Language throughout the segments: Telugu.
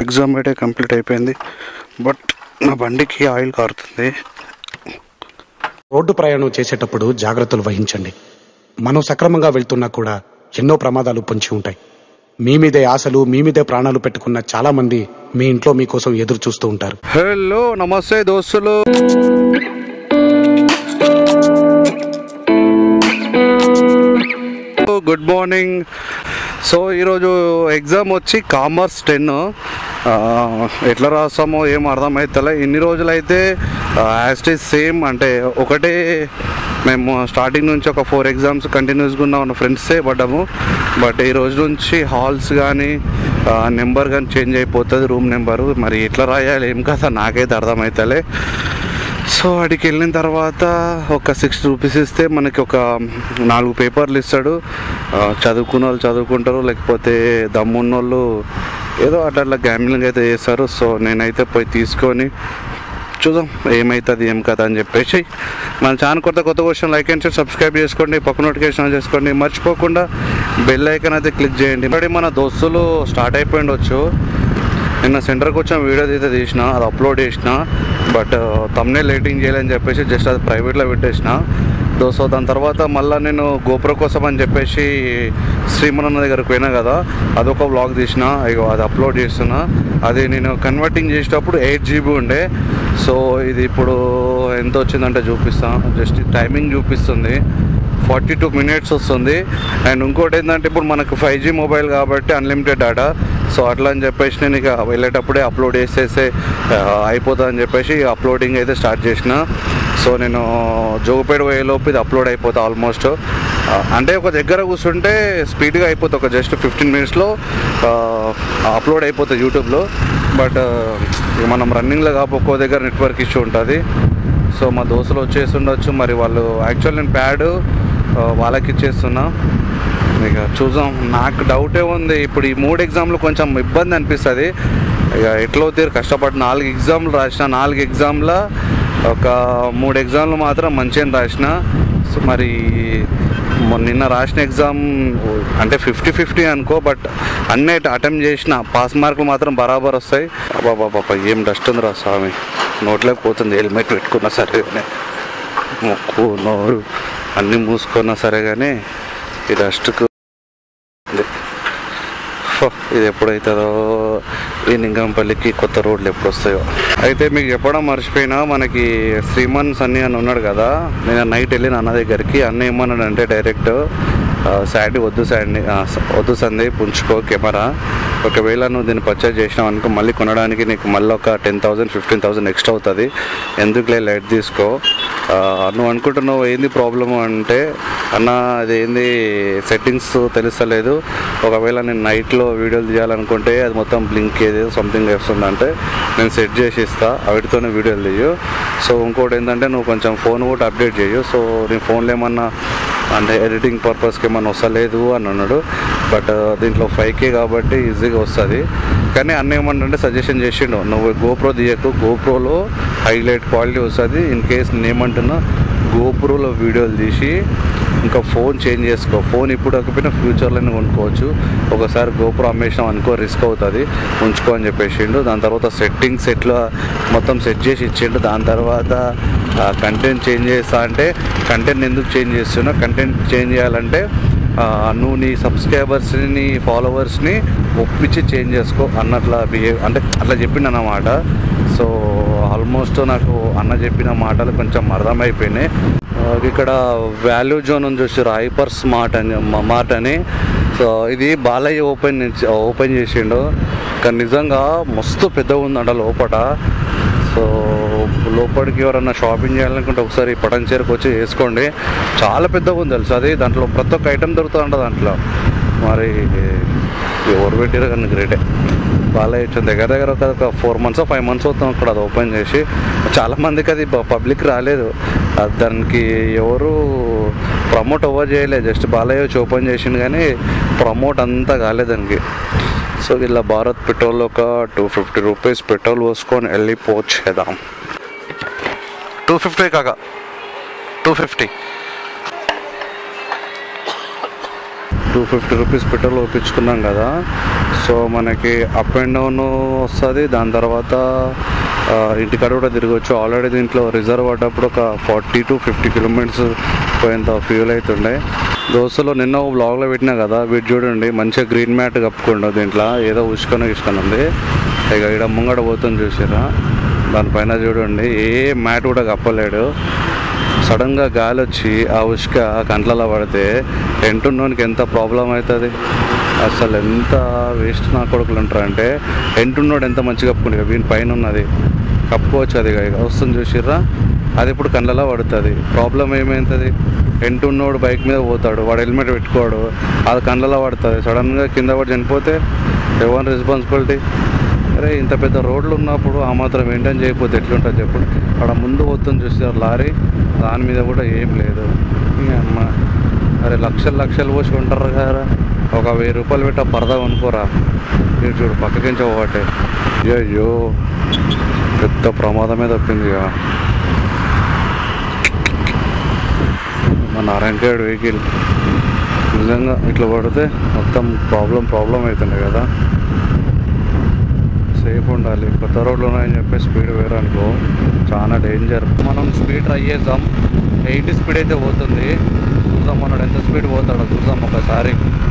ఎగ్జామ్ అయితే కంప్లీట్ అయిపోయింది బట్ నా బండికి ఆయిల్ కారుతుంది రోడ్డు ప్రయాణం చేసేటప్పుడు జాగ్రత్తలు వహించండి మనం సక్రమంగా వెళ్తున్నా కూడా ఎన్నో ప్రమాదాలు పొంచి ఉంటాయి మీ మీదే ఆశలు మీ మీదే ప్రాణాలు పెట్టుకున్న చాలా మంది మీ ఇంట్లో మీకోసం ఎదురు చూస్తూ ఉంటారు హలో నమస్తే దోస్తులు గుడ్ మార్నింగ్ సో ఈరోజు ఎగ్జామ్ వచ్చి కామర్స్ టెన్ ఎట్లా రాస్తామో ఏం అర్థమవుతలే ఇన్ని రోజులైతే యాస్టీస్ సేమ్ అంటే ఒకటే మేము స్టార్టింగ్ నుంచి ఒక ఫోర్ ఎగ్జామ్స్ కంటిన్యూస్గా ఉన్న ఫ్రెండ్సే పడ్డాము బట్ ఈ రోజు నుంచి హాల్స్ కానీ నెంబర్ కానీ చేంజ్ అయిపోతుంది రూమ్ నెంబరు మరి ఎట్లా రాయాలి ఏం కదా నాకైతే అర్థమవుతలే సో అడికి వెళ్ళిన తర్వాత ఒక సిక్స్ రూపీస్ ఇస్తే మనకి ఒక నాలుగు పేపర్లు ఇస్తాడు ఆ, చదువుకున్న వాళ్ళు చదువుకుంటారు లేకపోతే దమ్మున్న వాళ్ళు ఏదో అట్లా అట్లా గ్యామ్లింగ్ అయితే చేస్తారు సో నేనైతే పోయి తీసుకొని చూద్దాం ఏమవుతుంది ఏం కదా అని చెప్పేసి మన ఛానల్ కొత్త కొత్త question like and share subscribe చేసుకోండి పక్క నోటిఫికేషన్ ఆన్ చేసుకోండి మర్చిపోకుండా బెల్ ఐకన్ అయితే క్లిక్ చేయండి మరి మన దోస్తులు స్టార్ట్ అయిపోయిండొచ్చు నిన్న సెంటర్కి వచ్చిన వీడియో అయితే తీసిన అది అప్లోడ్ చేసిన బట్ తమ్నే లేటింగ్ చేయాలని చెప్పేసి జస్ట్ అది ప్రైవేట్లో పెట్టేసిన దో సో దాని తర్వాత మళ్ళీ నేను గోపుర కోసం అని చెప్పేసి శ్రీమనన్న దగ్గరికి పోయినా కదా అదొక వ్లాగ్ తీసిన ఇగో అది అప్లోడ్ చేస్తున్నా అది నేను కన్వర్టింగ్ చేసేటప్పుడు ఎయిట్ జీబీ ఉండే సో ఇది ఇప్పుడు ఎంత వచ్చిందంటే చూపిస్తాను జస్ట్ టైమింగ్ చూపిస్తుంది ఫార్టీ టూ మినిట్స్ వస్తుంది అండ్ ఇంకోటి ఏంటంటే ఇప్పుడు మనకు ఫైవ్ జీ మొబైల్ కాబట్టి అన్లిమిటెడ్ డేటా సో అట్లా అని చెప్పేసి నేను ఇక వెళ్ళేటప్పుడే అప్లోడ్ చేసేస్తే అయిపోతుంది అని చెప్పేసి అప్లోడింగ్ అయితే స్టార్ట్ చేసిన సో నేను జోగుపేట పోయేలోపు ఇది అప్లోడ్ అయిపోతుంది ఆల్మోస్ట్ అంటే ఒక దగ్గర కూర్చుంటే స్పీడ్గా అయిపోతుంది ఒక జస్ట్ ఫిఫ్టీన్ మినిట్స్లో అప్లోడ్ అయిపోతుంది యూట్యూబ్లో బట్ ఇక మనం రన్నింగ్లో కాబట్టి ఒక్కో దగ్గర నెట్వర్క్ ఇష్యూ ఉంటుంది సో మా దోస్తులు వచ్చేసి ఉండొచ్చు మరి వాళ్ళు యాక్చువల్ నేను ప్యాడ్ వాళ్ళకి ఇచ్చేస్తున్నా ఇక చూద్దాం నాకు డౌటే ఉంది ఇప్పుడు ఈ మూడు ఎగ్జామ్లు కొంచెం ఇబ్బంది అనిపిస్తుంది ఇక ఎట్లా తీరు కష్టపడి నాలుగు ఎగ్జామ్లు రాసిన నాలుగు ఎగ్జామ్ల ఒక మూడు ఎగ్జామ్లు మాత్రం మంచిగా రాసిన సో మరి మొన్న నిన్న రాసిన ఎగ్జామ్ అంటే ఫిఫ్టీ ఫిఫ్టీ అనుకో బట్ అన్నీ అటెంప్ట్ చేసిన పాస్ మార్కులు మాత్రం బరాబర్ వస్తాయి బాబా బాబా ఏం డస్ట్ ఉందిరా స్వామి నోట్లోకి పోతుంది హెల్మెట్ పెట్టుకున్నా సరే కానీ ముక్కు నోరు అన్నీ మూసుకున్నా సరే కానీ ఈ డస్ట్కు ఫో, ఇది ఎప్పుడైతుందో ఈ నింగంపల్లికి కొత్త రోడ్లు ఎప్పుడు వస్తాయో అయితే మీకు చెప్పడం మర్చిపోయినా మనకి శ్రీమన్ సన్ని అని ఉన్నాడు కదా నేను నైట్ వెళ్ళిన అన్న దగ్గరికి అన్న ఏమన్నాడు అంటే డైరెక్ట్ శాండీ వద్దు శాండీ ఆ, స- వద్దు సంది పుంచుకో కెమెరా ఒకవేళ నువ్వు దీన్ని పర్చేజ్ చేసినావు అనుకో మళ్ళీ కొనడానికి నీకు మళ్ళీ ఒక ten thousand fifteen thousand extra అవుతుంది ఎందుకులే లైట్ తీసుకో ఆ, నువ్వు అనుకుంటున్నావు ఏంది ప్రాబ్లమ్ అంటే అన్న అదేంది సెట్టింగ్స్ తెలుస్తలేదు ఒకవేళ నేను నైట్లో వీడియోలు తీయాలనుకుంటే అది మొత్తం బ్లింక్ ఏది సంథింగ్ వస్తుందంటే నేను సెట్ చేసి ఇస్తా వాటితోనే వీడియోలు తీయు సో ఇంకోటి ఏంటంటే నువ్వు కొంచెం ఫోన్ కూడా అప్డేట్ చేయు సో నీ ఫోన్లో ఏమన్నా అంటే ఎడిటింగ్ పర్పస్కి ఏమన్నా వస్తలేదు అని అన్నాడు బట్ దీంట్లో ఫైవ్ కే కాబట్టి ఈజీగా వస్తుంది కానీ అన్న ఏమంటే సజెషన్ చేసిండు నువ్వు గోప్రో తీయకు గోప్రోలో హైలైట్ క్వాలిటీ వస్తుంది ఇన్ కేస్ నేనేమంటున్నా గోప్రోలో వీడియోలు తీసి ఇంకా ఫోన్ చేంజ్ చేసుకో ఫోన్ ఇప్పుడు కాకపోయినా ఫ్యూచర్లోనే కొనుక్కోవచ్చు ఒకసారి గోప్రో అమ్మేసినాం అనుకో రిస్క్ అవుతుంది ఉంచుకో అని చెప్పేసిండు దాని తర్వాత సెట్టింగ్స్ ఎట్లా మొత్తం సెట్ చేసి ఇచ్చిండు దాని తర్వాత కంటెంట్ చేంజ్ చేస్తా అంటే కంటెంట్ ఎందుకు చేంజ్ చేస్తున్నా కంటెంట్ చేంజ్ చేయాలంటే ఆ, నువ్వు నీ సబ్స్క్రైబర్స్ని నీ ఫాలోవర్స్ని ఒప్పించి చేంజ్ చేసుకో అన్నట్లా బిహేవ్ అంటే అట్లా చెప్పిండు అన్నమాట సో ఆల్మోస్ట్ నాకు అన్న చెప్పిన మాటలు కొంచెం అర్థమైపోయినాయి ఆ, ఇక్కడ వాల్యూ జోన్ ఉంది చూసారు హైపర్ స్మార్ట్ అని మార్ట్ అని సో ఇది బాలయ్య ఓపెన్ నుంచి- ఓపెన్ చేసిండు కానీ నిజంగా మస్తు పెద్దగా ఉందంట లోపట సో లోపలికి ఎవరన్నా షాపింగ్ చేయాలనుకుంటే ఒకసారి పటన్ చేరుకు వచ్చి వేసుకోండి చాలా పెద్దగా ఉంది తెలుసు అది దాంట్లో ప్రతి ఒక్క ఐటెం దొరుకుతుందంట దాంట్లో మరి ఎవరు పెట్టారు కానీ గ్రేటే బాలయ్య వచ్చిన దగ్గర దగ్గర ఒక- ఒక ఫోర్ మంత్స్ ఫైవ్ మంత్స్ అవుతాం అక్కడ అది ఓపెన్ చేసి చాలా మందికి అది పబ్లిక్ రాలేదు అది దానికి ఎవరు ప్రమోట్ అవ్వ చేయలేదు జస్ట్ బాలయ్య వచ్చి ఓపెన్ చేసిండు కానీ ప్రమోట్ అంతా కాలేదు దానికి సో ఇలా భారత్ పెట్రోల్ ఒక టూ ఫిఫ్టీ రూపీస్ పెట్రోల్ పోసుకొని వెళ్ళిపోచేద్దాం టూ ఫిఫ్టీ కాక two fifty two fifty rupees petrol ఒప్పించుకున్నాం కదా సో మనకి అప్ అండ్ డౌన్ వస్తుంది దాని తర్వాత ఆ, ఇంటికాడ కూడా తిరగచ్చు ఆల్రెడీ దీంట్లో రిజర్వ్ పడ్డప్పుడు ఒక ఫార్టీ టు ఫిఫ్టీ కిలోమీటర్స్ పోయేంత ఫ్యూల్ అవుతుండే దోస్తులు నిన్న ఒక బ్లాగ్లో పెట్టినా కదా వీటి చూడండి మంచిగా గ్రీన్ మ్యాట్ కప్పుకుండు దీంట్లో ఏదో ఉసుకొని ఇసుకొని ఉంది ఇక ఇక్కడ ముంగడ పోతుంది చూసారా దానిపైన చూడండి ఏ మ్యాట్ కూడా కప్పలేడు సడన్గా గాలి వచ్చి ఆ ఉష్క కంట్లలో పడితే ఎంటున్నోనికి ఎంత ప్రాబ్లం అవుతుంది అసలు ఎంత వేస్ట్ నా కొడుకులు ఉంటారు అంటే ఎంటున్నోడు ఎంత మంచిగా కప్పుకుంది వీని పైన ఉన్నది కప్పుకోవచ్చు అది ఇక వస్తుంది చూసిర్రా అది ఇప్పుడు కళ్ళలో పడుతుంది ప్రాబ్లం ఏమైతుంది ఎంటున్నోడు బైక్ మీద పోతాడు వాడు హెల్మెట్ పెట్టుకోడు అది కళ్ళలో పడుతుంది సడన్గా కింద పడి చనిపోతే ఎవరి రెస్పాన్సిబిలిటీ అరే ఇంత పెద్ద రోడ్లు ఉన్నప్పుడు ఆ మాత్రం మెయింటైన్ చేయకపోతే ఎట్లుంటుంది చెప్పు అక్కడ ముందు పోతుంది చూసారు లారీ దాని మీద కూడా ఏం లేదు ఈ అమ్మ అరే లక్షలు లక్షలు పోసి ఉంటారు కదా ఒక వెయ్యి రూపాయలు పెట్టి ఆ పరదా కొనుక్కోరా మీరు చూడు పక్కకించి ఒకటే అయ్యో పెద్ద ప్రమాదమే తప్పింది ఇక మా నారాయణఖేడ్ వెహికల్ నిజంగా ఇట్లా పడితే మొత్తం ప్రాబ్లం ప్రాబ్లం అవుతుండే కదా సేఫ్ ఉండాలి కొత్త రోడ్లు ఉన్నాయని చెప్పి స్పీడ్ వేరే అనుకో చాలా డేంజర్ మనం స్పీడ్ ట్రై చేద్దాం ఎయిటీ స్పీడ్ అయితే పోతుంది చూద్దాం మనడు ఎంత స్పీడ్ పోతాడో చూద్దాం ఒకసారి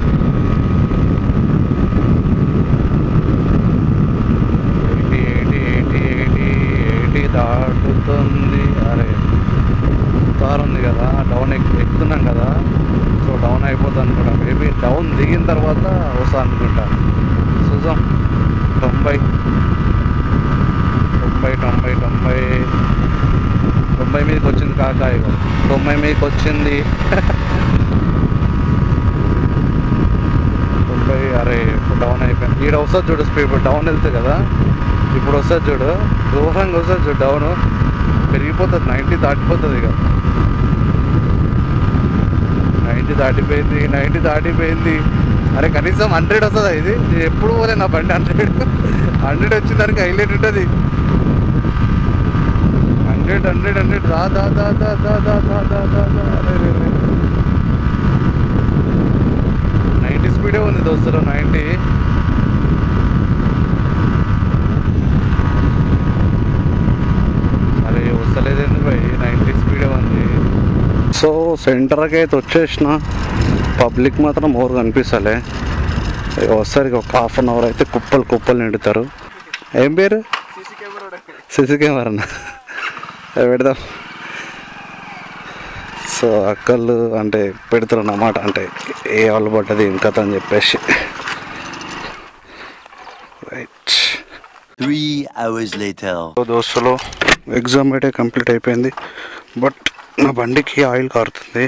eighty eighty eighty eighty eighty దాటుతుంది అరే కార్ ఉంది కదా డౌన్ ఎక్- ఎక్కుతున్నాం కదా సో డౌన్ అయిపోతుంది అనుకుంటా మేబీ డౌన్ దిగిన తర్వాత వస్తా అనుకుంటా చూద్దాం తొంభై తొంభై తొంభై తొంభై తొంభై మీదకి వచ్చింది కాక ఇగో తొంభై మీదకి వచ్చింది తొంభై అరే ఇప్పుడు డౌన్ అయిపోయింది ఈడ వస్తుంది చూడు స్పీడ్ ఇప్పుడు డౌన్ వెళ్తుంది కదా ఇప్పుడు వస్తుంది చూడు దూరంగా వస్తుంది చూడు డౌన్ పెరిగిపోతుంది నైంటీ దాటిపోతుంది ఇక నైంటీ దాటిపోయింది నైంటీ దాటిపోయింది అరే కనీసం హండ్రెడ్ వస్తుందా ఇది నేను ఎప్పుడు పోలే నా బండి హండ్రెడ్ హండ్రెడ్ వచ్చిన దానికి హైలైట్ ఉంటుంది హండ్రెడ్ హండ్రెడ్ హండ్రెడ్ దా దా దా దా దా దా దా దా దా దా అరే రే రే నైంటీ స్పీడే ఉంది దోస్తులు నైంటీ అరే వస్తలేదేంది భయ్ నైంటీ స్పీడే ఉంది సో సెంటర్కి అయితే వచ్చేసిన పబ్లిక్ మాత్రం ఓవర్ కనిపిస్తలే వస్తారు ఒక హాఫ్ అన్ అవర్ అయితే కుప్పలు కుప్పలు నిండుతారు ఏం పేరు సిసి కెమెరానా పెడదాం సో అక్కళ్ళు అంటే పెడతారు అన్నమాట అంటే ఏ వాళ్ళు పడ్డది ఏం కథ అని చెప్పేసి right Three hours later. So దోస్తులు ఎగ్జామ్ అయితే కంప్లీట్ అయిపోయింది బట్ నా బండికి ఆయిల్ కారుతుంది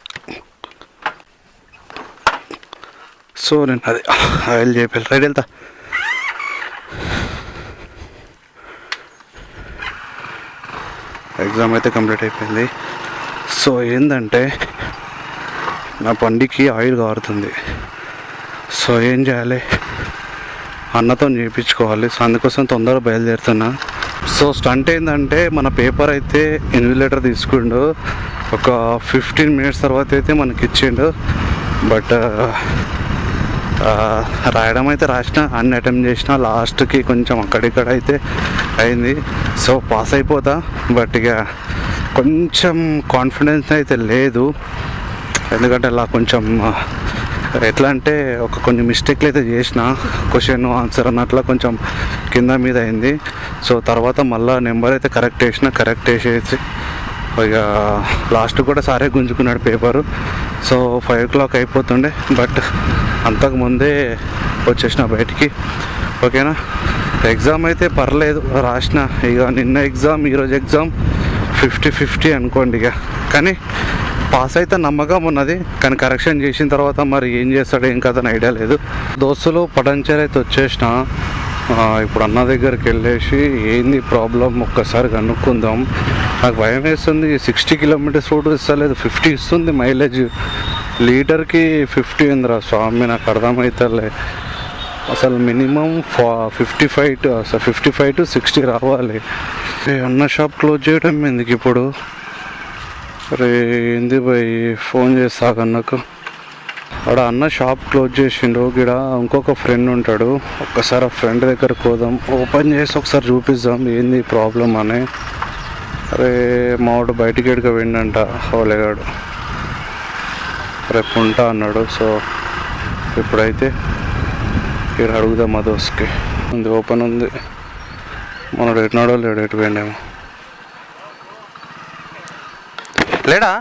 సో నేను అది ఆయిల్ చేయాలి రైట్ వెళ్తా ఎగ్జామ్ అయితే కంప్లీట్ అయిపోయింది సో ఏంటంటే నా బండికి ఆయిల్ కారుతుంది సో ఏం చేయాలి అన్నతో చేయించుకోవాలి సో అందుకోసం తొందరగా బయలుదేరుతున్నా సో స్టంట్ ఏంటంటే మన పేపర్ అయితే ఇన్విలేటర్ తీసుకుండు ఒక ఫిఫ్టీన్ మినిట్స్ తర్వాత అయితే మనకి ఇచ్చిండు బట్ రాయడం అయితే రాసిన అన్ని అటెంప్ట్ చేసిన లాస్ట్కి కొంచెం అక్కడిక్కడ అయితే అయింది సో పాస్ అయిపోతా బట్ ఇక కొంచెం కాన్ఫిడెన్స్ అయితే లేదు ఎందుకంటే అలా కొంచెం ఆ, ఎట్లా అంటే ఒక కొన్ని మిస్టేక్లు అయితే చేసిన క్వశ్చన్ ఆన్సర్ అన్నట్లా కొంచెం కింద మీద అయింది సో తర్వాత మళ్ళీ నెంబర్ అయితే కరెక్ట్ వేసిన కరెక్ట్ వేసేసి ఇక లాస్ట్ కూడా సారే గుంజుకున్నాడు paper so five o'clock అయిపోతుండే బట్ అంతకు ముందే వచ్చేసిన బయటికి ఓకేనా ఎగ్జామ్ అయితే పర్లేదు రాసిన ఇక నిన్న ఎగ్జామ్ ఈరోజు ఎగ్జామ్ ఫిఫ్టీ ఫిఫ్టీ అనుకోండి ఇక కానీ పాస్ అయితే నమ్మకం ఉన్నది కానీ కరెక్షన్ చేసిన తర్వాత మరి ఏం చేస్తాడో ఏం కథ ఐడియా లేదు దోస్తులు పటంచర్ అయితే వచ్చేసిన ఆ, ఇప్పుడు అన్న దగ్గరికి వెళ్ళేసి ఏంది ప్రాబ్లం ఒక్కసారి కనుక్కుందాం నాకు భయం వేస్తుంది సిక్స్టీ కిలోమీటర్స్ రోడ్ ఇస్తలేదు ఫిఫ్టీ ఇస్తుంది మైలేజ్ లీటర్కి ఫిఫ్టీ ఉందిరా స్వామి నాకు అర్థమవుతలే అసలు మినిమం ఫా ఫిఫ్టీ ఫైవ్ టు అసలు ఫిఫ్టీ ఫైవ్ టు సిక్స్టీ రావాలి ఏ అన్న షాప్ క్లోజ్ చేయడం ఎందుకు ఇప్పుడు రే ఏంది భయ్ ఫోన్ చేస్తా అన్నకు ఆడ అన్న షాప్ క్లోజ్ చేసిండు గిడ ఇంకొక ఫ్రెండ్ ఉంటాడు ఒక్కసారి ఆ ఫ్రెండ్ దగ్గరకు పోదాం ఓపెన్ చేసి ఒకసారి చూపిద్దాం ఏంది ప్రాబ్లం అని అరే మావాడు బయటికి ఎడుక వెండంట హోలేగాడు రేపు ఉంటా అన్నాడు సో ఇప్పుడైతే ఇక్కడ అడుగుదాం మా దోస్కి ఉంది ఓపెన్ ఉంది మనడు ఎటునాడో లేడు ఎటు పోయిండేమో లేడా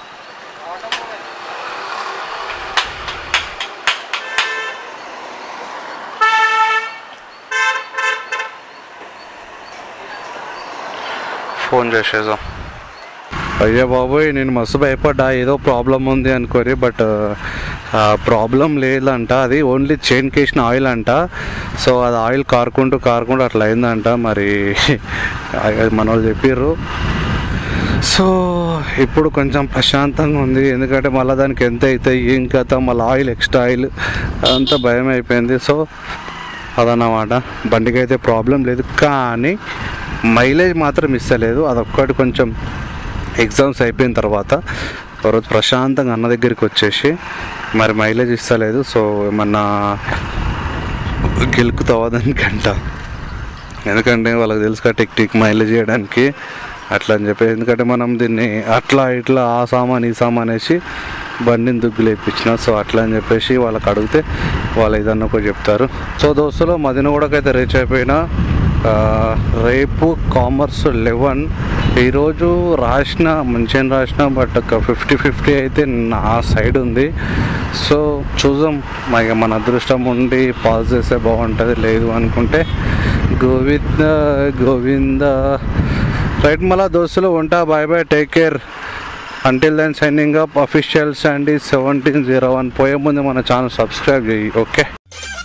ఫోన్ చేసేద్దాం అయ్యా బాబోయ్ నేను మస్తు భయపడ్డా ఏదో ప్రాబ్లం ఉంది అనుకోరి బట్ ప్రాబ్లం లేదంట అది ఓన్లీ చైన్ కేసిన ఆయిల్ అంట సో అది ఆయిల్ కారుకుంటూ కారుకుంటూ అట్లా అయిందంట మరి అది మన వాళ్ళు చెప్పిర్రు సో ఇప్పుడు కొంచెం ప్రశాంతంగా ఉంది ఎందుకంటే మళ్ళీ దానికి ఎంత అవుతాయి ఏం కథ మళ్ళీ ఆయిల్ ఎక్స్ట్రా ఆయిల్ అంతా భయం అయిపోయింది సో అదన్నమాట బండికి అయితే ప్రాబ్లం లేదు కానీ మైలేజ్ మాత్రం ఇస్తలేదు అదొక్కటి కొంచెం ఎగ్జామ్స్ అయిపోయిన తర్వాత ఒకరోజు ప్రశాంతంగా అన్న దగ్గరికి వచ్చేసి మరి మైలేజ్ ఇస్తలేదు సో ఏమన్నా గెలుకుతావా దానికంట ఎందుకంటే వాళ్ళకి తెలుసు టెక్నిక్ మైలేజ్ చేయడానికి అట్లా అని చెప్పి ఎందుకంటే మనం దీన్ని అట్లా ఇట్లా ఆ సామాన్ ఈ సామాన్ అనేసి బండిని దుగ్గు లేపించిన సో అట్లా అని చెప్పేసి వాళ్ళకి అడిగితే వాళ్ళు ఏదన్నా ఒకటి చెప్తారు సో దోస్తులు మదినగూడకైతే రీచ్ అయిపోయినా ఆ, రేపు కామర్స్ లెవెన్ ఈరోజు రాసిన మంచిగా రాసిన బట్ ఒక ఫిఫ్టీ ఫిఫ్టీ అయితే నా సైడ్ ఉంది సో చూద్దాం మరి మన అదృష్టం ఉండి పాస్ చేస్తే బాగుంటుంది లేదు అనుకుంటే గోవింద గోవింద రైట్ మళ్ళా దోస్తులు ఉంటా bye bye take care until then signing up official Sandy seventeen zero one పోయే ముందు మన ఛానల్ సబ్స్క్రైబ్ చేయి ఓకే